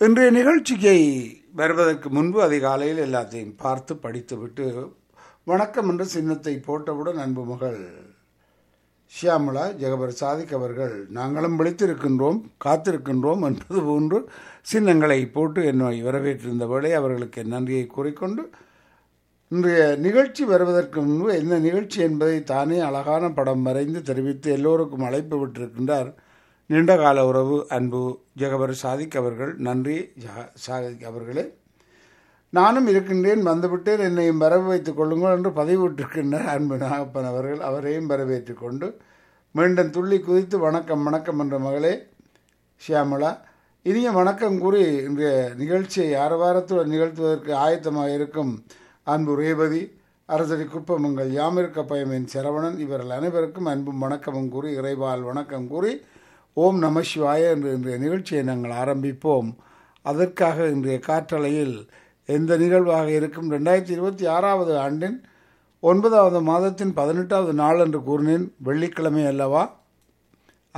இன்றைய நிகழ்ச்சிக்கு வருவதற்கு முன்பு அதிகாலையில் எல்லாத்தையும் பார்த்து படித்துவிட்டு வணக்கம் என்ற சின்னத்தை போட்டவுடன் அன்பு மகள் ஷியாமலா ஜெகபர் சாதிக் அவர்கள் நாங்களும் விழித்திருக்கின்றோம் காத்திருக்கின்றோம் என்பது போன்று சின்னங்களை போட்டு என்னை வரவேற்றிருந்த வேளை அவர்களுக்கு என் நன்றியை கூறிக்கொண்டு இன்றைய நிகழ்ச்சி வருவதற்கு முன்பு என்ன நிகழ்ச்சி என்பதை தானே அழகான படம் வரைந்து தெரிவித்து எல்லோருக்கும் அழைப்பு விட்டிருக்கின்றார் நீண்டகால உறவு அன்பு ஜெகபர் சாதிக் அவர்கள் நன்றி ஜா- சாதிக் அவர்களே நானும் இருக்கின்றேன் வந்துவிட்டேன் என்னையும் வரவு வைத்துக் கொள்ளுங்கள் என்று பதிவிட்டிருக்கின்றார் அன்பு நாகப்பன் அவர்கள் அவரையும் வரவேற்றுக் கொண்டு மீண்டும் துள்ளி குதித்து வணக்கம் வணக்கம் என்ற மகளே ஷியாமலா இனிய வணக்கம் கூறி இன்றைய நிகழ்ச்சியை ஆரவாரத்துடன் நிகழ்த்துவதற்கு ஆயத்தமாக இருக்கும் அன்பு ரேவதி அரசடி குப்பமங்கள் யாமிருக்க பயமின் சரவணன் இவர்கள் அனைவருக்கும் அன்பும் வணக்கமும் கூறி இறைவால் வணக்கம் கூறி ஓம் நம சிவாய என்று இன்றைய நிகழ்ச்சியை நாங்கள் ஆரம்பிப்போம் அதற்காக இன்றைய காற்றலையில் எந்த நிகழ்வாக இருக்கும் ரெண்டாயிரத்தி இருபத்தி ஆறாவது ஆண்டின் ஒன்பதாவது மாதத்தின் பதினெட்டாவது நாள் என்று கூறினேன் வெள்ளிக்கிழமை அல்லவா